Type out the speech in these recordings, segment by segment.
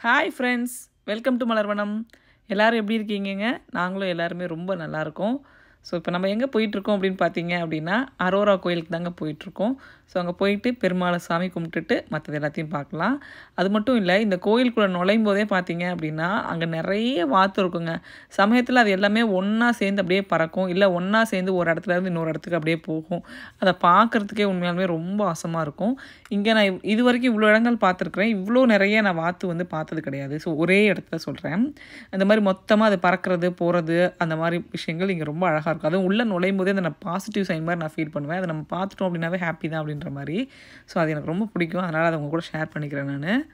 hi friends welcome to Malarvanam எல்லாரும் எப்படி இருக்கீங்கங்க நாங்களும் எல்லாருமே ரொம்ப நல்லா இருக்கோம் ஸோ இப்போ நம்ம எங்கே போயிட்டுருக்கோம் அப்படின்னு பார்த்தீங்க அப்படின்னா அரோரா கோயிலுக்கு தாங்க போயிட்டுருக்கோம் ஸோ அங்கே போயிட்டு பெருமாளை சாமி கும்பிட்டுட்டு மற்றது எல்லாத்தையும் பார்க்கலாம் அது மட்டும் இல்லை இந்த கோயிலுக்குள்ளே நுழையும் போதே பார்த்தீங்க அப்படின்னா அங்கே நிறைய வாத்து இருக்குங்க சமயத்தில் அது எல்லாமே ஒன்றா சேர்ந்து அப்படியே பறக்கும் இல்லை ஒன்றா சேர்ந்து ஒரு இடத்துல இருந்து இன்னொரு இடத்துக்கு அப்படியே போகும் அதை பார்க்குறதுக்கே உண்மையாலுமே ரொம்ப ஆசமாக இருக்கும் இங்கே நான் இவ்- இது வரைக்கும் இவ்வளோ இடங்கள் பார்த்துருக்குறேன் இவ்வளோ நிறைய நான் வாத்து வந்து பார்த்தது கிடையாது ஸோ ஒரே இடத்துல சொல்கிறேன் அந்த மாதிரி மொத்தமாக அது பறக்கிறது போகிறது அந்த மாதிரி விஷயங்கள் இங்கே ரொம்ப அழகாக இருக்கும் அதுவும் உள்ளே நுழையும் போதே அந்த நான் பாசிட்டிவ் சைன் மாதிரி நான் ஃபீல் பண்ணுவேன் அதை நம்ம பார்த்துட்டோம் அப்படின்னாவே ஹாப்பி தான் அப்படின்ற மாதிரி ஸோ அது எனக்கு ரொம்ப பிடிக்கும் அதனால் அதை உங்க கூட ஷேர் பண்ணிக்கிறேன் நான்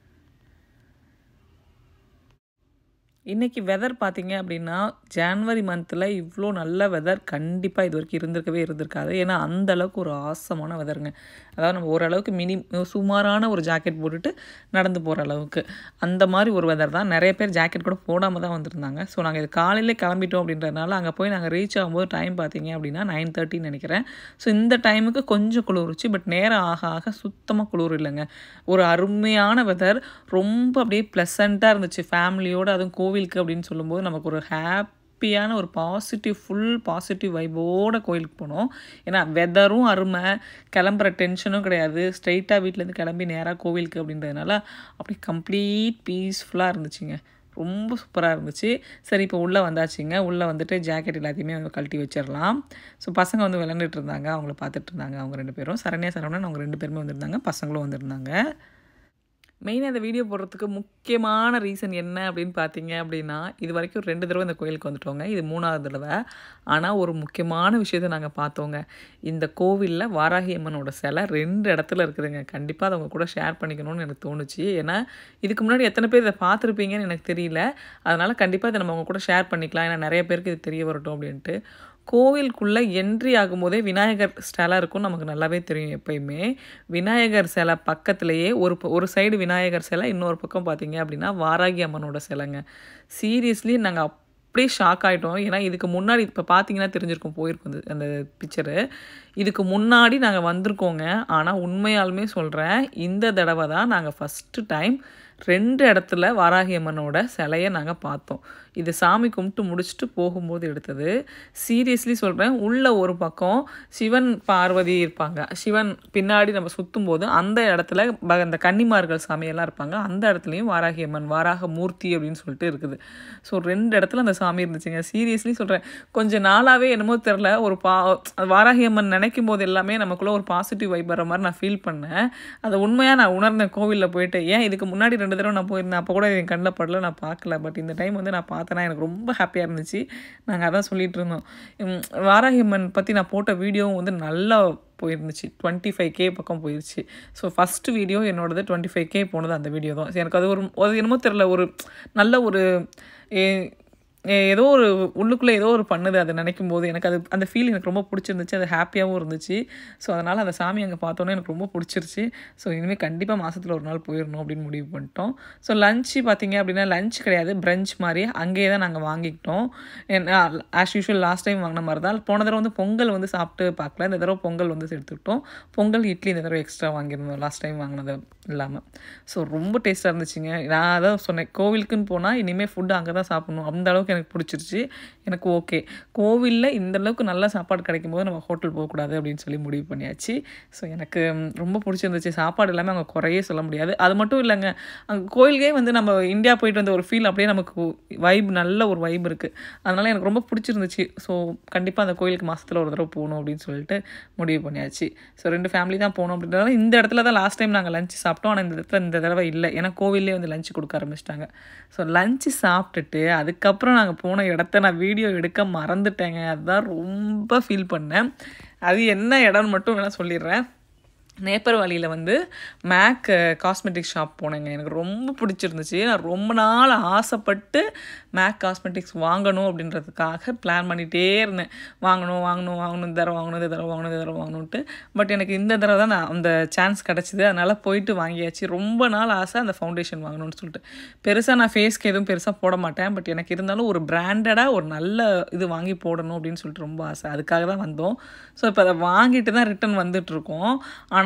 இன்றைக்கி வெதர் பார்த்தீங்க அப்படின்னா ஜான்வரி மந்தில் இவ்வளோ நல்ல வெதர் கண்டிப்பாக இது வரைக்கும் இருந்திருக்கவே இருந்திருக்காது ஏன்னா அந்த அளவுக்கு ஒரு ஆசமான வெதருங்க அதாவது நம்ம ஓரளவுக்கு மினி சுமாரான ஒரு ஜாக்கெட் போட்டுட்டு நடந்து போகிற அளவுக்கு அந்த மாதிரி ஒரு வெதர் தான் நிறைய பேர் ஜாக்கெட் கூட போடாமல் தான் வந்திருந்தாங்க ஸோ நாங்கள் இது காலையிலே கிளம்பிட்டோம் அப்படின்றதுனால அங்கே போய் நாங்கள் ரீச் ஆகும்போது டைம் பார்த்தீங்க அப்படின்னா நைன் தேர்ட்டின்னு நினைக்கிறேன் ஸோ இந்த டைமுக்கு கொஞ்சம் குளிர்ச்சி பட் நேரம் ஆக ஆக சுத்தமாக குளிர் இல்லைங்க ஒரு அருமையான வெதர் ரொம்ப அப்படியே ப்ளசண்ட்டாக இருந்துச்சு ஃபேமிலியோடு அதுவும் கோவிலுக்கு அப்படின்னு சொல்லும்போது நமக்கு ஒரு ஹாப்பியான ஒரு பாசிட்டிவ் ஃபுல் பாசிட்டிவ் வைபோட கோயிலுக்கு போனோம் ஏன்னா வெதரும் அருமை கிளம்புற டென்ஷனும் கிடையாது ஸ்ட்ரைட்டாக வீட்டிலேருந்து கிளம்பி நேராக கோவிலுக்கு அப்படின்றதுனால அப்படி கம்ப்ளீட் பீஸ்ஃபுல்லாக இருந்துச்சுங்க ரொம்ப சூப்பராக இருந்துச்சு சரி இப்போ உள்ளே வந்தாச்சுங்க உள்ளே வந்துட்டு ஜாக்கெட் எல்லாத்தையுமே வந்து கழட்டி வச்சிடலாம் ஸோ பசங்க வந்து விளையாண்டுட்டு இருந்தாங்க அவங்கள பார்த்துட்டு இருந்தாங்க அவங்க ரெண்டு பேரும் சரண்யா சரவணன் அவங்க ரெண்டு பேருமே வந்திருந்தாங்க பசங்களும் வந்திருந்தாங்க மெயினாக இந்த வீடியோ போடுறதுக்கு முக்கியமான ரீசன் என்ன அப்படின்னு பார்த்தீங்க அப்படின்னா இது வரைக்கும் ரெண்டு தடவை இந்த கோயிலுக்கு வந்துட்டோங்க இது மூணாவது தடவை ஆனால் ஒரு முக்கியமான விஷயத்தை நாங்கள் பார்த்தோங்க இந்த கோவிலில் வாராகி அம்மனோட சிலை ரெண்டு இடத்துல இருக்குதுங்க கண்டிப்பாக அதை உங்க கூட ஷேர் பண்ணிக்கணும்னு எனக்கு தோணுச்சு ஏன்னா இதுக்கு முன்னாடி எத்தனை பேர் இதை பார்த்துருப்பீங்கன்னு எனக்கு தெரியல அதனால் கண்டிப்பாக இதை நம்ம உங்க கூட ஷேர் பண்ணிக்கலாம் ஏன்னா நிறைய பேருக்கு இது தெரிய வரட்டும் அப்படின்ட்டு கோவிலுக்குள்ளே என்ட்ரி ஆகும்போதே விநாயகர் சிலை இருக்கும் நமக்கு நல்லாவே தெரியும் எப்பயுமே விநாயகர் சிலை பக்கத்துலேயே ஒரு ப- ஒரு சைடு விநாயகர் சிலை இன்னொரு பக்கம் பார்த்தீங்க அப்படின்னா வாராகி அம்மனோட சிலைங்க சீரியஸ்லி நாங்கள் அப்படியே ஷாக் ஆகிட்டோம் ஏன்னா இதுக்கு முன்னாடி இப்போ பார்த்தீங்கன்னா தெரிஞ்சிருக்கும் போயிருக்கும் அந்த- அந்த பிக்சரு இதுக்கு முன்னாடி நாங்கள் வந்திருக்கோங்க ஆனால் உண்மையாலுமே சொல்கிறேன் இந்த தடவை தான் நாங்கள் ஃபஸ்ட்டு டைம் ரெண்டு இடத்துல வாராகி அம்மனோட சிலையை நாங்கள் பார்த்தோம் இது சாமி கும்பிட்டு முடிச்சுட்டு போகும்போது எடுத்தது சீரியஸ்லி சொல்கிறேன் உள்ள ஒரு பக்கம் சிவன் பார்வதி இருப்பாங்க சிவன் பின்னாடி நம்ம சுற்றும் போது அந்த இடத்துல ப- அந்த கன்னிமார்கள் சாமியெல்லாம் இருப்பாங்க அந்த இடத்துலையும் வாராகி அம்மன் வாராக மூர்த்தி அப்படின்னு சொல்லிட்டு இருக்குது ஸோ ரெண்டு இடத்துல அந்த சாமி இருந்துச்சுங்க சீரியஸ்லி சொல்கிறேன் கொஞ்ச நாளாகவே என்னமோ தெரில ஒரு பா வாராகி அம்மன் நினைக்கும் போது எல்லாமே நமக்குள்ள ஒரு பாசிட்டிவ் வைப் வர மாதிரி நான் ஃபீல் பண்ணேன் அதை உண்மையாக நான் உணர்ந்தேன் கோவிலில் போயிட்டு ஏன் இதுக்கு முன்னாடி ரெண்டு தடவை நான் போயிருந்தேன் அப்போ கூட என் கண்ணில் படல நான் பார்க்கல பட் இந்த டைம் வந்து நான் பார்த்தேன்னா எனக்கு ரொம்ப ஹாப்பியாக இருந்துச்சு நாங்கள் அதான் சொல்லிட்டு இருந்தோம் உம், வாராகி அம்மன் பற்றி நான் போட்ட வீடியோவும் வந்து நல்லா போயிருந்துச்சு டுவெண்ட்டி ஃபைவ் கே பக்கம் போயிருச்சு ஸோ ஃபஸ்ட்டு வீடியோ என்னோடது டுவெண்ட்டி ஃபைவ் கே போனது அந்த வீடியோ தான் So எனக்கு அது ஒரு அது என்னமோ தெரில ஒரு நல்ல ஒரு ஏ- ஏ- ஏதோ ஒரு உள்ளுக்குள்ளே ஏதோ ஒரு பண்ணுது அதை நினைக்கும் போது எனக்கு அது அந்த ஃபீல் எனக்கு ரொம்ப பிடிச்சிருந்துச்சு அது ஹாப்பியாகவும் இருந்துச்சு ஸோ அதனால் அந்த சாமி அங்கே பார்த்தோன்னே எனக்கு ரொம்ப பிடிச்சிருச்சு ஸோ இனிமேல் கண்டிப்பாக மாதத்தில் ஒரு நாள் போயிடணும் அப்படின்னு முடிவு பண்ணிட்டோம் ஸோ லஞ்சு பார்த்தீங்க அப்படின்னா லஞ்ச் கிடையாது பிரஞ்ச் மாதிரி அங்கேயே தான் நாங்கள் வாங்கிக்கிட்டோம் ஆஸ் யூஷுவல் லாஸ்ட் டைம் வாங்கின மாதிரி தான் போன தடவை வந்து பொங்கல் வந்து சாப்பிட்டு பார்க்கல இந்த தடவை பொங்கல் வந்து எடுத்துக்கிட்டோம் பொங்கல் இட்லி இந்த தடவை எக்ஸ்ட்ரா வாங்கியிருந்தோம் லாஸ்ட் டைம் வாங்கினது இல்லாமல் ஸோ ரொம்ப டேஸ்ட்டாக இருந்துச்சுங்க நான் அதான் சொன்னேன் கோவிலுக்குன்னு போனால் இனிமேல் ஃபுட்டு அங்கே தான் சாப்பிடணும் அந்த அளவுக்கு எனக்கு பிடிச்சிருச்சு எனக்கு ஓகே கோவிலில் இந்த அளவுக்கு நல்ல சாப்பாடு கிடைக்கும் போது நம்ம ஹோட்டல் போகக்கூடாது அப்படின்னு சொல்லி முடிவு பண்ணியாச்சு ஸோ எனக்கு ம், ரொம்ப பிடிச்சிருந்துச்சு சாப்பாடு எல்லாமே அங்கே குறையே சொல்ல முடியாது அது மட்டும் இல்லைங்க அங்கே கோயிலுக்கே வந்து நம்ம இந்தியா போயிட்டு வந்த ஒரு ஃபீல் அப்படியே நமக்கு வைப் நல்ல ஒரு வைப் இருக்குது அதனால் எனக்கு ரொம்ப பிடிச்சிருந்துச்சு ஸோ கண்டிப்பாக அந்த கோயிலுக்கு மாதத்தில் ஒரு தடவை போகணும் அப்படின்னு சொல்லிட்டு முடிவு பண்ணியாச்சு ஸோ ரெண்டு ஃபேமிலி தான் போகணும் அப்படின்றதால இந்த இடத்துல தான் லாஸ்ட் டைம் நாங்கள் லஞ்ச் சாப்பிட்டோம் ஆனால் இந்த இடத்துல இந்த தடவை இல்லை ஏன்னா கோவில்லே வந்து லஞ்ச் கொடுக்க ஆரம்பிச்சிட்டாங்க ஸோ லஞ்சு சாப்பிட்டுட்டு அதுக்கப்புறம் நாங்கள் போன இடத்த நான் வீடியோ எடுக்க மறந்துட்டேங்க அதுதான் ரொம்ப ஃபீல் பண்ணேன் அது என்ன இடம்னு மட்டும் வேணால் சொல்லிடுறேன் நேப்பர்வாலியில் வந்து மேக் காஸ்மெட்டிக் ஷாப் போனேங்க எனக்கு ரொம்ப பிடிச்சிருந்துச்சு நான் ரொம்ப நாள் ஆசைப்பட்டு மேக் காஸ்மெட்டிக்ஸ் வாங்கணும் அப்படின்றதுக்காக பிளான் பண்ணிகிட்டே இருந்தேன் வாங்கணும் வாங்கணும் வாங்கணும் இந்த தடவை வாங்கணும் இந்த தடவை வாங்கணும் இந்த தடவை வாங்கணுன்ட்டு பட் எனக்கு இந்த தடவை தான் நான் அந்த சான்ஸ் கிடச்சிது அதனால் போயிட்டு வாங்கியாச்சு ரொம்ப நாள் ஆசை அந்த ஃபவுண்டேஷன் வாங்கணும்னு சொல்லிட்டு பெருசாக நான் ஃபேஸ்க்கு எதுவும் பெருசாக போட மாட்டேன் பட் எனக்கு இருந்தாலும் ஒரு பிராண்டடாக ஒரு நல்ல இது வாங்கி போடணும் அப்படின்னு சொல்லிட்டு ரொம்ப ஆசை அதுக்காக தான் வந்தோம் ஸோ இப்போ அதை வாங்கிட்டு தான் ரிட்டன் வந்துட்டுருக்கோம் ஆனால்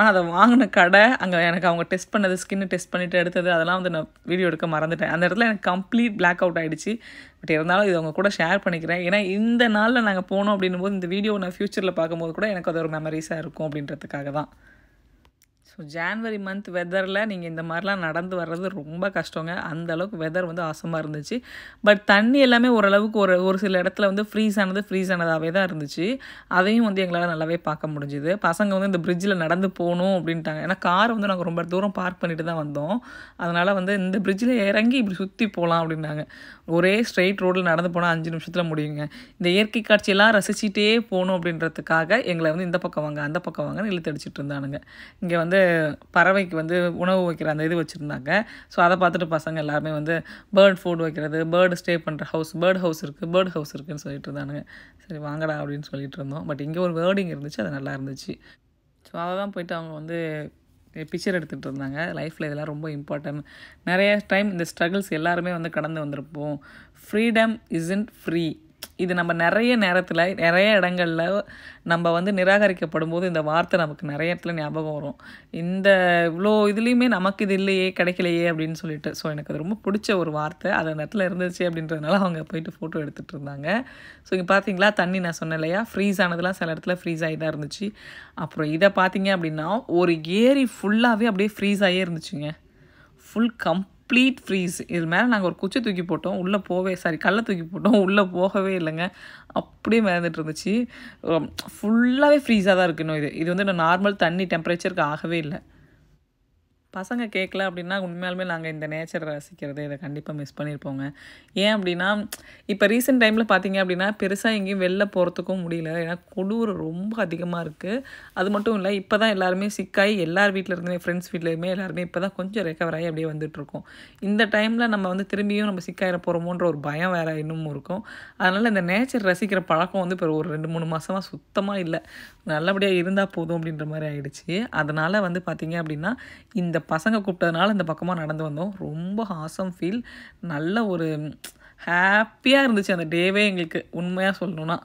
ஆனால் அதை வாங்கின கடை அங்கே எனக்கு அவங்க டெஸ்ட் பண்ணது ஸ்கின்னு டெஸ்ட் பண்ணிவிட்டு எடுத்தது அதெல்லாம் வந்து நான் வீடியோ எடுக்க மறந்துட்டேன் அந்த இடத்துல எனக்கு கம்ப்ளீட் பிளாக் அவுட் ஆகிடுச்சு பட் இருந்தாலும் இது அவங்க கூட ஷேர் பண்ணிக்கிறேன் ஏன்னா இந்த நாளில் நாங்கள் போனோம் அப்படின்னும் போது இந்த வீடியோ நான் ஃப்யூச்சரில் பார்க்கும்போது கூட எனக்கு அது ஒரு மெமரிஸாக இருக்கும் அப்படின்றதுக்காக தான் ஸோ ஜான்வரி மந்த் வெதரில் நீங்கள் இந்த மாதிரிலாம் நடந்து வர்றது ரொம்ப கஷ்டங்க அந்த அளவுக்கு வெதர் வந்து ஆசமாக இருந்துச்சு பட் தண்ணி எல்லாமே ஓரளவுக்கு ஒரு ஒரு சில இடத்துல வந்து ஃப்ரீஸ் ஆனது ஃப்ரீஸ் ஆனதாகவே தான் இருந்துச்சு அதையும் வந்து எங்களால் நல்லாவே பார்க்க முடிஞ்சுது பசங்க வந்து இந்த பிரிட்ஜில் நடந்து போகணும் அப்படின்ட்டாங்க ஏன்னா கார் வந்து நாங்கள் ரொம்ப தூரம் பார்க் பண்ணிட்டு தான் வந்தோம் அதனால் வந்து இந்த பிரிட்ஜில் இறங்கி இப்படி சுற்றி போகலாம் அப்படின்னாங்க ஒரே ஸ்ட்ரெயிட் ரோடில் நடந்து போனால் அஞ்சு நிமிஷத்தில் முடியுங்க இந்த இயற்கை காட்சியெல்லாம் ரசிச்சிட்டே போகணும் அப்படின்றதுக்காக எங்களை வந்து இந்த பக்கம் வாங்க அந்த பக்கம் வாங்கன்னு இழுத்தடிச்சிட்டு இருந்தானுங்க இங்கே வந்து பறவைக்கு வந்து உணவு வைக்கிற அந்த இது வச்சுருந்தாங்க ஸோ அதை பார்த்துட்டு பசங்க எல்லாருமே வந்து பேர்ட் ஃபுட் வைக்கிறது பேர்டு ஸ்டே பண்ணுற ஹவுஸ் பேர்ட் ஹவுஸ் இருக்குது பேர்ட் ஹவுஸ் இருக்குதுன்னு சொல்லிட்டு இருந்தானுங்க சரி வாங்கடா அப்படின்னு சொல்லிட்டு இருந்தோம் பட் இங்கே ஒரு வேர்டிங் இருந்துச்சு அது நல்லா இருந்துச்சு ஸோ அதை தான் போயிட்டு அவங்க வந்து பிக்சர் எடுத்துகிட்டு இருந்தாங்க லைஃப்பில் இதெல்லாம் ரொம்ப இம்பார்ட்டன்ட் நிறைய டைம் இந்த ஸ்ட்ரகிள்ஸ் எல்லாருமே வந்து கடந்து வந்திருப்போம் ஃப்ரீடம் இஸ்ன்ட் ஃப்ரீ இது நம்ம நிறைய நேரத்தில் நிறைய இடங்களில் நம்ம வந்து நிராகரிக்கப்படும் போது இந்த வார்த்தை நமக்கு நிறைய இடத்துல ஞாபகம் வரும் இந்த இவ்வளோ இதுலேயுமே நமக்கு இது இல்லையே கிடைக்கலையே அப்படின்னு சொல்லிட்டு ஸோ எனக்கு அது ரொம்ப பிடிச்ச ஒரு வார்த்தை அது அந்த இடத்துல இருந்துச்சு அப்படின்றதுனால அவங்க போயிட்டு ஃபோட்டோ எடுத்துகிட்டு இருந்தாங்க ஸோ இங்கே பார்த்தீங்களா தண்ணி நான் சொன்னேன் இல்லையா ஃப்ரீஸ் ஆனதுலாம் சில இடத்துல ஃப்ரீஸ் ஆகி தான் இருந்துச்சு அப்புறம் இதை பார்த்தீங்க அப்படின்னா ஒரு ஏரி ஃபுல்லாகவே அப்படியே ஃப்ரீஸ் ஆகியே இருந்துச்சுங்க ஃபுல் கம் கம்ப்ளீட் ஃப்ரீஸ் இது மேலே நாங்கள் ஒரு குச்சி தூக்கி போட்டோம் உள்ளே போவே சாரி கல்லை தூக்கி போட்டோம் உள்ளே போகவே இல்லைங்க அப்படியே மிதந்துட்டு இருந்துச்சு ஃபுல்லாகவே ஃப்ரீஸாக தான் இருக்கணும் இது இது வந்து நார்மல் தண்ணி டெம்பரேச்சருக்கு ஆகவே இல்லை பசங்க கேட்கல அப்படின்னா உண்மையாலுமே நாங்கள் இந்த நேச்சரை ரசிக்கிறது இதை கண்டிப்பாக மிஸ் பண்ணியிருப்போங்க ஏன் அப்படின்னா இப்போ ரீசெண்ட் டைமில் பார்த்தீங்க அப்படின்னா பெருசாக எங்கேயும் வெளில போகிறதுக்கும் முடியல ஏன்னா குளிர் ரொம்ப அதிகமாக இருக்குது அது மட்டும் இல்லை இப்போ தான் எல்லாருமே சிக்காகி எல்லார் வீட்டில் இருந்துமே ஃப்ரெண்ட்ஸ் வீட்லேயுமே எல்லாருமே இப்போ தான் கொஞ்சம் ரெக்கவர் ஆகி அப்படியே வந்துட்டுருக்கோம் இந்த டைமில் நம்ம வந்து திரும்பியும் நம்ம சிக்காயிர போகிறோமோன்ற ஒரு பயம் வேறு இன்னமும் இருக்கும் அதனால் இந்த நேச்சர் ரசிக்கிற பழக்கம் வந்து இப்போ ஒரு ரெண்டு மூணு மாதமாக சுத்தமாக இல்லை நல்லபடியாக இருந்தால் போதும் அப்படின்ற மாதிரி ஆயிடுச்சு அதனால் வந்து பார்த்திங்க அப்படின்னா இந்த பசங்க கூப்பிட்டதுனால இந்த பக்கமாக நடந்து வந்தோம் ரொம்ப ஹாசம் ஃபீல் நல்ல ஒரு ஹாப்பியாக இருந்துச்சு அந்த டேவே எங்களுக்கு உண்மையாக சொல்லணுன்னா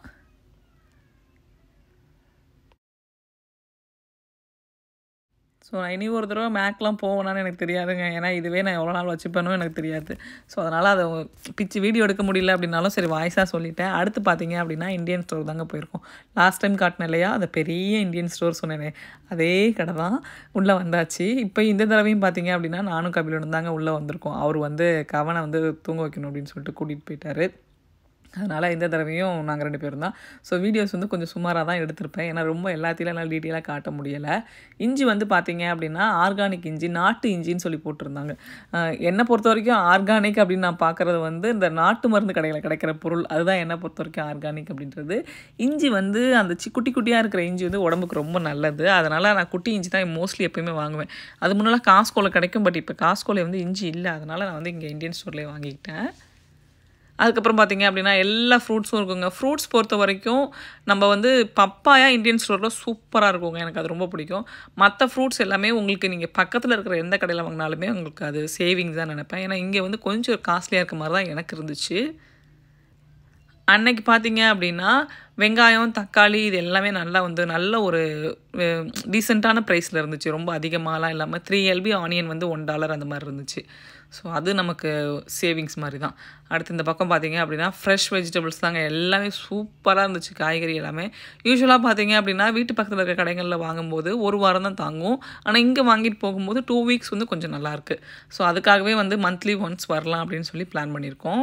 ஸோ நான் இனி ஒரு தடவை மேக்லாம் போவேனான்னு எனக்கு தெரியாதுங்க ஏன்னா இதுவே நான் எவ்வளோ நாள் வச்சுப்பேனோ எனக்கு தெரியாது ஸோ அதனால் அதை பிச்சு வீடியோ எடுக்க முடியல அப்படின்னாலும் சரி வாய்ஸாக சொல்லிட்டேன் அடுத்து பார்த்தீங்க அப்படின்னா இந்தியன் ஸ்டோர் தாங்க போயிருக்கோம் லாஸ்ட் டைம் காட்டினேன் இல்லையா அந்த பெரிய இந்தியன் ஸ்டோர் சொன்னேனே அதே கடை தான் உள்ளே வந்தாச்சு இப்போ இந்த தடவையும் பார்த்தீங்க அப்படின்னா நானும் கபிலனும் தாங்க உள்ளே வந்திருக்கோம் அவர் வந்து கவனை வந்து தூங்க வைக்கணும் அப்படின்னு சொல்லிட்டு கூட்டிகிட்டு போயிட்டாரு அதனால் இந்த தடவையும் நாங்கள் ரெண்டு பேரும் தான் ஸோ வீடியோஸ் வந்து கொஞ்சம் சுமாராக தான் எடுத்திருப்பேன் ஏன்னா ரொம்ப எல்லாத்தையும் என்னால் டீட்டெயிலாக காட்ட முடியலை இஞ்சி வந்து பார்த்தீங்க அப்படின்னா ஆர்கானிக் இஞ்சி நாட்டு இஞ்சின்னு சொல்லி போட்டிருந்தாங்க என்னை பொறுத்த வரைக்கும் ஆர்கானிக் அப்படின்னு நான் பார்க்குறது வந்து இந்த நாட்டு மருந்து கடையில் கிடைக்கிற பொருள் அதுதான் என்னை பொறுத்த வரைக்கும் ஆர்கானிக் அப்படின்றது இஞ்சி வந்து அந்த சி குட்டி குட்டியாக இருக்கிற இஞ்சி வந்து உடம்புக்கு ரொம்ப நல்லது அதனால் நான் குட்டி இஞ்சி தான் மோஸ்ட்லி எப்போயுமே வாங்குவேன் அது முன்னால் காஸ்கோவில் கிடைக்கும் பட் இப்போ காஸ்கோவில் வந்து இஞ்சி இல்லை அதனால் நான் வந்து இங்கே இந்தியன் ஸ்டோர்லேயே வாங்கிக்கிட்டேன் அதுக்கப்புறம் பார்த்தீங்க அப்படின்னா எல்லா ஃப்ரூட்ஸும் இருக்குங்க ஃப்ரூட்ஸ் பொறுத்த வரைக்கும் நம்ம வந்து பப்பாயா இந்தியன் ஸ்டோரில் சூப்பராக இருக்குங்க எனக்கு அது ரொம்ப பிடிக்கும் மற்ற ஃப்ரூட்ஸ் எல்லாமே உங்களுக்கு நீங்கள் பக்கத்தில் இருக்கிற எந்த கடையில் வாங்கினாலுமே உங்களுக்கு அது சேவிங்ஸ் தான் நினைப்பேன் ஏன்னா இங்கே வந்து கொஞ்சம் காஸ்ட்லியாக இருக்க மாதிரி தான் எனக்கு இருந்துச்சு அன்னைக்கு பார்த்தீங்க அப்படின்னா வெங்காயம் தக்காளி இது எல்லாமே நல்லா வந்து நல்ல ஒரு டீசெண்டான ப்ரைஸில் இருந்துச்சு ரொம்ப அதிகமாகலாம் இல்லாமல் த்ரீ எல்பி ஆனியன் வந்து ஒன் டாலர் அந்த மாதிரி இருந்துச்சு ஸோ அது நமக்கு சேவிங்ஸ் மாதிரி தான் அடுத்து இந்த பக்கம் பார்த்தீங்க அப்படின்னா ஃப்ரெஷ் வெஜிடபிள்ஸ் தாங்க எல்லாமே சூப்பராக இருந்துச்சு காய்கறி எல்லாமே யூஸ்வலாக பார்த்தீங்க அப்படின்னா வீட்டு பக்கத்தில் இருக்க கடைகளில் வாங்கும்போது ஒரு வாரம் தான் தாங்கும் ஆனால் இங்கே வாங்கிட்டு போகும்போது டூ வீக்ஸ் வந்து கொஞ்சம் நல்லாயிருக்கு ஸோ அதுக்காகவே வந்து மந்த்லி ஒன்ஸ் வரலாம் அப்படின்னு சொல்லி பிளான் பண்ணியிருக்கோம்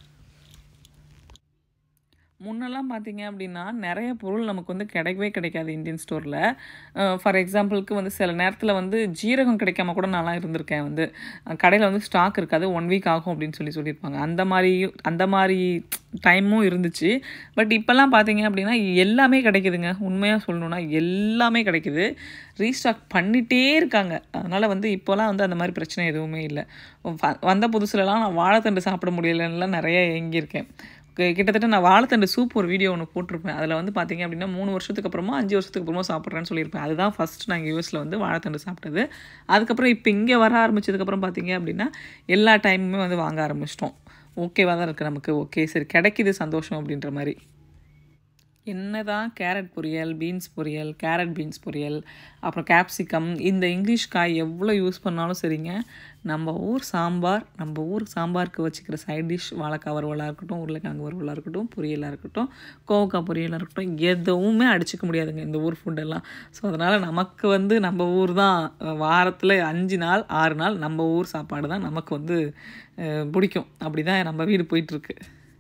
முன்னெல்லாம் பார்த்தீங்க அப்படின்னா நிறைய பொருள் நமக்கு வந்து கிடைக்கவே கிடைக்காது இந்தியன் ஸ்டோரில் ஃபார் எக்ஸாம்பிளுக்கு வந்து சில நேரத்தில் வந்து ஜீரகம் கிடைக்காம கூட நான்லாம் இருந்திருக்கேன் வந்து கடையில் வந்து ஸ்டாக் இருக்காது ஒன் வீக் ஆகும் அப்படின்னு சொல்லி சொல்லியிருப்பாங்க அந்த மாதிரி அந்த மாதிரி டைமும் இருந்துச்சு பட் இப்போல்லாம் பார்த்தீங்க அப்படின்னா எல்லாமே கிடைக்குதுங்க உண்மையாக சொல்லணுன்னா எல்லாமே கிடைக்குது ரீஸ்டாக் பண்ணிகிட்டே இருக்காங்க அதனால் வந்து இப்போலாம் வந்து அந்த மாதிரி பிரச்சனை எதுவுமே இல்லை வந்த புதுசுலலாம் நான் வாழைத்தண்டு சாப்பிட முடியலன்னுலாம் நிறைய ஏங்கியிருக்கேன் கிட்டத்தட்ட நான் வாழைத்தண்டு சூப் ஒரு வீடியோ ஒன்று போட்டிருப்பேன் அதில் வந்து பார்த்தீங்க அப்படின்னா மூணு வருஷத்துக்கு அப்புறமா அஞ்சு வருஷத்துக்கு அப்புறமா சாப்பிட்றேன்னு சொல்லியிருப்பேன் அதுதான் ஃபஸ்ட் நாங்கள் யூஎஸில் வந்து வாழைத்தண்டு சாப்பிட்டது அதுக்கப்புறம் இப்போ இங்கே வர ஆரம்பிச்சதுக்கப்புறம் பார்த்தீங்க அப்படின்னா எல்லா டைமுமே வந்து வாங்க ஆரம்பிச்சிட்டோம் ஓகேவாக தான் இருக்குது நமக்கு ஓகே சரி கிடைக்கிது சந்தோஷம் அப்படின்ற மாதிரி என்னதான் கேரட் பொரியல் பீன்ஸ் பொரியல் கேரட் பீன்ஸ் பொரியல் அப்புறம் கேப்சிகம் இந்த இங்கிலீஷ் காய் எவ்வளோ யூஸ் பண்ணாலும் சரிங்க நம்ம ஊர் சாம்பார் நம்ம ஊர் சாம்பாருக்கு வச்சுக்கிற சைட் டிஷ் வாழைக்காய் வறுவலாக இருக்கட்டும் உருளைக்கிழங்கு வறுவலாக இருக்கட்டும் பொரியலாக இருக்கட்டும் கோவக்காய் பொரியலாக இருக்கட்டும் எதுவுமே அடிச்சுக்க முடியாதுங்க இந்த ஊர் ஃபுட்டெல்லாம் ஸோ அதனால் நமக்கு வந்து நம்ம ஊர் தான் வாரத்தில் அஞ்சு நாள் ஆறு நாள் நம்ம ஊர் சாப்பாடு தான் நமக்கு வந்து அஹ், பிடிக்கும் அப்படி தான் நம்ம வீடு போயிட்டுருக்கு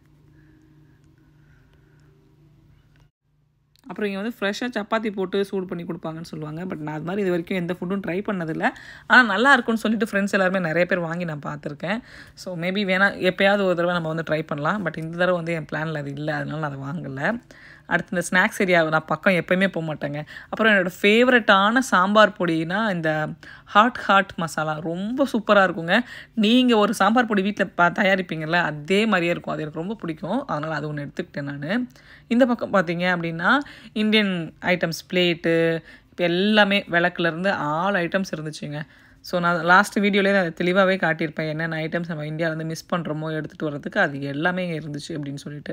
அப்புறம் இங்கே வந்து ஃப்ரெஷ்ஷாக சப்பாத்தி போட்டு சூடு பண்ணி கொடுப்பாங்கன்னு சொல்லுவாங்க பட் நான் அது மாதிரி இது வரைக்கும் எந்த ஃபுட்டும் ட்ரை பண்ணதில்லை ஆனால் நல்லா இருக்கும்னு சொல்லிட்டு ஃப்ரெண்ட்ஸ் எல்லாருமே நிறைய பேர் வாங்கி நான் பார்த்துருக்கேன் ஸோ மேபி வேணால் எப்பயாவது ஒரு தடவை நம்ம வந்து ட்ரை பண்ணலாம் பட் இந்த தடவை வந்து என் பிளானில் அது இல்லை அதனால நான் அதை வாங்கலை அடுத்து இந்த ஸ்நாக்ஸ் ஏரியா நான் பக்கம் எப்போயுமே போக மாட்டேங்க அப்புறம் என்னோடய ஃபேவரட்டான சாம்பார் பொடினா இந்த ஹாட் ஹாட் மசாலா ரொம்ப சூப்பராக இருக்குங்க நீங்கள் ஒரு சாம்பார் பொடி வீட்டில் பா தயாரிப்பீங்கள்ல அதே மாதிரியே இருக்கும் அது எனக்கு ரொம்ப பிடிக்கும் அதனால் அது ஒன்று எடுத்துக்கிட்டேன் நான் இந்த பக்கம் பார்த்தீங்க அப்படின்னா இந்தியன் ஐட்டம்ஸ் பிளேட்டு இப்போ எல்லாமே விளக்குலேருந்து ஆல் ஐட்டம்ஸ் இருந்துச்சுங்க ஸோ நான் லாஸ்ட் வீடியோலேயே அதை தெளிவாகவே காட்டியிருப்பேன் என்னென்ன ஐட்டம்ஸ் நம்ம இந்தியாவிலேருந்து மிஸ் பண்ணுறோமோ எடுத்துகிட்டு வர்றதுக்கு அது எல்லாமே இங்கே இருந்துச்சு அப்படின்னு சொல்லிட்டு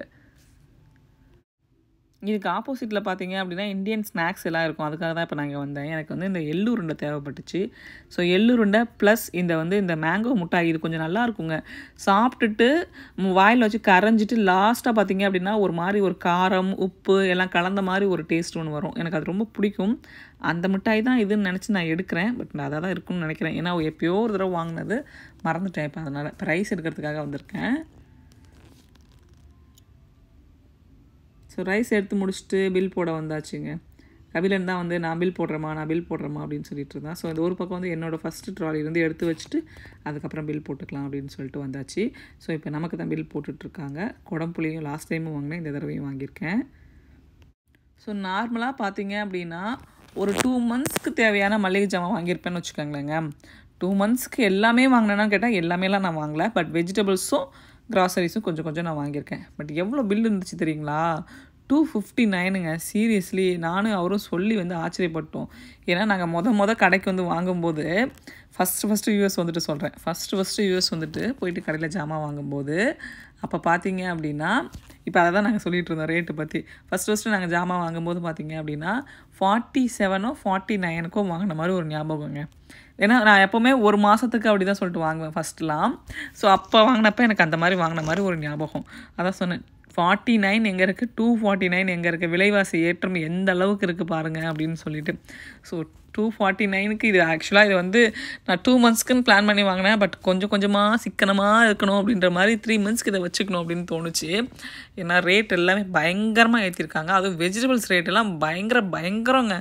இதுக்கு ஆப்போசிட்டில் பார்த்தீங்க அப்படின்னா இந்தியன் ஸ்நாக்ஸ் எல்லாம் இருக்கும் அதுக்காக தான் இப்போ நாங்கள் வந்தேன் எனக்கு வந்து இந்த எள்ளுருண்டை தேவைப்பட்டுச்சு ஸோ எள்ளுருண்டை ப்ளஸ் இந்த வந்து இந்த மேங்கோ முட்டாய் இது கொஞ்சம் நல்லா இருக்குங்க சாப்பிட்டுட்டு ம், வாயில் வச்சு கரைஞ்சிட்டு லாஸ்ட்டாக பார்த்தீங்க அப்படின்னா ஒரு மாதிரி ஒரு காரம் உப்பு எல்லாம் கலந்த மாதிரி ஒரு டேஸ்ட் ஒன்று வரும் எனக்கு அது ரொம்ப பிடிக்கும் அந்த மிட்டாய் தான் இதுன்னு நினச்சி நான் எடுக்கிறேன் பட் நான் அதை தான் இருக்கும்னு நினைக்கிறேன் ஏன்னா எப்பயோ ஒரு தடவை வாங்கினது மறந்துட்டேன் இப்போ அதனால் இப்போ ரைஸ் எடுக்கிறதுக்காக வந்திருக்கேன் ஸோ ரைஸ் எடுத்து முடிச்சுட்டு பில் போட வந்தாச்சுங்க கபிலன் தான் வந்து நான் பில் போடுறேம்மா நான் பில் போடுறேம்மா அப்படின்னு சொல்லிட்டு இருந்தான் ஸோ இந்த ஒரு பக்கம் வந்து என்னோடய ஃபஸ்ட்டு ட்ராலி இருந்து எடுத்து வச்சுட்டு அதுக்கப்புறம் பில் போட்டுக்கலாம் அப்படின்னு சொல்லிட்டு வந்தாச்சு ஸோ இப்போ நமக்கு தான் பில் போட்டுட்ருக்காங்க குடம்புளியும் லாஸ்ட் டைமும் வாங்கினேன் இந்த தடவையும் வாங்கியிருக்கேன் ஸோ நார்மலாக பார்த்தீங்க அப்படின்னா ஒரு டூ மந்த்ஸ்க்கு தேவையான மளிகை ஜாமான் வாங்கியிருப்பேன்னு வச்சுக்கோங்களேங்க டூ மந்த்ஸ்க்கு எல்லாமே வாங்கினேன்னு கேட்டால் எல்லாமேலாம் நான் வாங்கல பட் வெஜிடபிள்ஸும் கிராசரிஸும் கொஞ்சம் கொஞ்சம் நான் வாங்கியிருக்கேன் பட் எவ்வளோ பில் இருந்துச்சு தெரியுங்களா டூ ஃபிஃப்டி நைனுங்க சீரியஸ்லி நானும் அவரும் சொல்லி வந்து ஆச்சரியப்பட்டோம் ஏன்னா நாங்கள் மொத மொத கடைக்கு வந்து வாங்கும்போது ஃபஸ்ட்டு ஃபஸ்ட்டு யூஎஸ் வந்துட்டு சொல்கிறேன் ஃபஸ்ட்டு ஃபஸ்ட்டு யூஎஸ் வந்துட்டு போயிட்டு கடையில் ஜாமான் வாங்கும்போது அப்போ பார்த்தீங்க அப்படின்னா இப்போ அதை தான் நாங்கள் சொல்லிட்டு இருந்தோம் ரேட்டு பற்றி ஃபஸ்ட் ஃபஸ்ட்டு நாங்கள் ஜாமான் வாங்கும்போது பார்த்தீங்க அப்படின்னா ஃபார்ட்டி செவனோ ஃபார்ட்டி நைனுக்கோ வாங்கின மாதிரி ஒரு ஞாபகங்க ஏன்னா நான் எப்போவுமே ஒரு மாதத்துக்கு அப்படி தான் சொல்லிட்டு வாங்குவேன் ஃபஸ்ட்லாம் ஸோ அப்போ வாங்கினப்ப எனக்கு அந்த மாதிரி வாங்கின மாதிரி ஒரு ஞாபகம் அதான் சொன்னேன் ஃபார்ட்டி நைன் எங்கே இருக்குது டூ ஃபார்ட்டி நைன் எங்கே இருக்குது விலைவாசி ஏற்றம் எந்த அளவுக்கு இருக்குது பாருங்கள் அப்படின்னு சொல்லிட்டு ஸோ டூ ஃபார்ட்டி நைனுக்கு இது ஆக்சுவலாக இது வந்து நான் டூ மந்த்ஸ்க்குன்னு பிளான் பண்ணி வாங்கினேன் பட் கொஞ்சம் கொஞ்சமாக சிக்கனமாக இருக்கணும் அப்படின்ற மாதிரி த்ரீ மந்த்ஸ்க்கு இதை வச்சுக்கணும் அப்படின்னு தோணுச்சு ஏன்னா ரேட் எல்லாமே பயங்கரமாக ஏற்றிருக்காங்க அதுவும் வெஜிடபிள்ஸ் ரேட் எல்லாம் பயங்கர பயங்கரங்க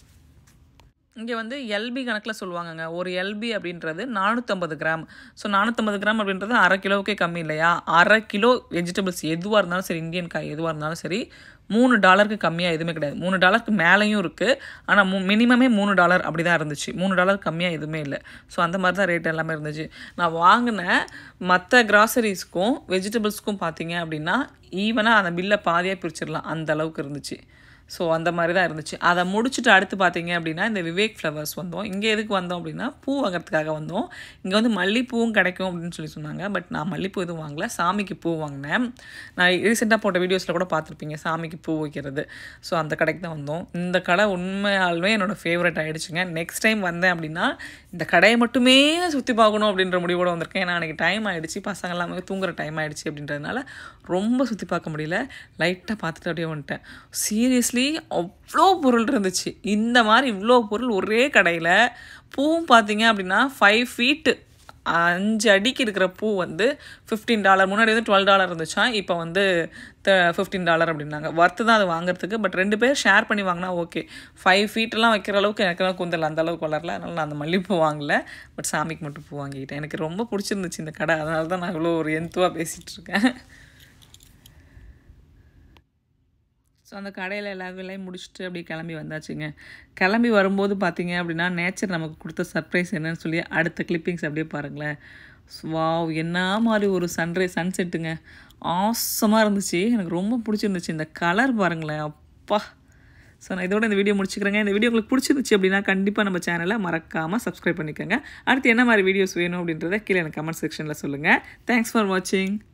இங்கே வந்து எல்பி கணக்கில் சொல்லுவாங்கங்க ஒரு எல்பி அப்படின்றது நானூற்றம்பது கிராம் ஸோ நானூற்றம்பது கிராம் அப்படின்றது அரை கிலோவுக்கே கம்மி இல்லையா அரை கிலோ வெஜிடபிள்ஸ் எதுவாக இருந்தாலும் சரி இந்தியன் காய் எதுவாக இருந்தாலும் சரி மூணு டாலருக்கு கம்மியாக எதுவுமே கிடையாது மூணு டாலருக்கு மேலேயும் இருக்குது ஆனால் மூ மினிமமே மூணு டாலர் அப்படி தான் இருந்துச்சு மூணு டாலர் கம்மியாக எதுவுமே இல்லை ஸோ அந்த மாதிரி தான் ரேட் எல்லாமே இருந்துச்சு நான் வாங்கின மற்ற கிராசரிஸ்க்கும் வெஜிடபிள்ஸ்க்கும் பார்த்தீங்க அப்படின்னா ஈவனாக அந்த பில்லை பாதியாக பிரிச்சிடலாம் அந்த அளவுக்கு இருந்துச்சு ஸோ அந்த மாதிரி தான் இருந்துச்சு அதை முடிச்சுட்டு அடுத்து பார்த்தீங்க அப்படின்னா இந்த விவேக் ஃப்ளவர்ஸ் வந்தோம் இங்கே எதுக்கு வந்தோம் அப்படின்னா பூ வாங்குறதுக்காக வந்தோம் இங்கே வந்து மல்லிப்பூவும் கிடைக்கும் அப்படின்னு சொல்லி சொன்னாங்க பட் நான் மல்லிப்பூ எதுவும் வாங்கல சாமிக்கு பூ வாங்கினேன் நான் ரீசெண்டாக போட்ட வீடியோஸில் கூட பார்த்துருப்பீங்க சாமிக்கு பூ வைக்கிறது ஸோ அந்த கடைக்கு தான் வந்தோம் இந்த கடை உண்மையாலுமே என்னோடய ஃபேவரட் ஆகிடுச்சுங்க நெக்ஸ்ட் டைம் வந்தேன் அப்படின்னா இந்த கடையை மட்டுமே சுற்றி பார்க்கணும் அப்படின்ற முடிவோட வந்திருக்கேன் ஏன்னா எனக்கு டைம் ஆகிடுச்சு பசங்க எல்லாமே தூங்குற டைம் ஆகிடுச்சு அப்படின்றதுனால ரொம்ப சுற்றி பார்க்க முடியல லைட்டாக பார்த்துட்டு அப்படியே வந்துட்டேன் சீரியஸ்லி அவ்வளோ பொருள் இருந்துச்சு இந்த மாதிரி இவ்வளோ பொருள் ஒரே கடையில் பூவும் பார்த்தீங்க அப்படின்னா ஃபைவ் ஃபீட்டு அஞ்சு அடிக்கு இருக்கிற பூ வந்து ஃபிஃப்டீன் டாலர் முன்னாடி வந்து டுவெல் டாலர் இருந்துச்சா இப்போ வந்து ஃபிஃப்டீன் டாலர் அப்படின்னாங்க ஒர்த்து தான் அது வாங்குறதுக்கு பட் ரெண்டு பேர் ஷேர் பண்ணி வாங்கினா ஓகே ஃபைவ் ஃபீட்டெல்லாம் வைக்கிற அளவுக்கு எனக்குலாம் குந்தல் அந்த அளவுக்கு வளரல அதனால் நான் அந்த மல்லிகைப்பூ வாங்கல பட் சாமிக்கு மட்டும் பூ வாங்கிக்கிட்டேன் எனக்கு ரொம்ப பிடிச்சிருந்துச்சு இந்த கடை அதனால தான் நான் இவ்வளோ ஒரு எந்துவாக பேசிகிட்டு இருக்கேன் ஸோ அந்த கடையில் எல்லா வேலையும் முடிச்சுட்டு அப்படியே கிளம்பி வந்தாச்சுங்க கிளம்பி வரும்போது பார்த்தீங்க அப்படின்னா நேச்சர் நமக்கு கொடுத்த சர்ப்ரைஸ் என்னன்னு சொல்லி அடுத்த கிளிப்பிங்ஸ் அப்படியே பாருங்களேன் வாவ் என்ன மாதிரி ஒரு சன்ரைஸ் சன்செட்டுங்க ஆசமாக இருந்துச்சு எனக்கு ரொம்ப பிடிச்சிருந்துச்சு இந்த கலர் பாருங்களேன் அப்பா ஸோ நான் இதோட இந்த வீடியோ முடிச்சுக்கிறேங்க இந்த வீடியோ உங்களுக்கு பிடிச்சிருந்துச்சு அப்படின்னா கண்டிப்பாக நம்ம சேனலை மறக்காமல் சப்ஸ்கிரைப் பண்ணிக்கோங்க அடுத்து என்ன மாதிரி வீடியோஸ் வேணும் அப்படின்றத கீழே எனக்கு கமெண்ட் செக்ஷனில் சொல்லுங்கள் தேங்க்ஸ் ஃபார் வாட்சிங்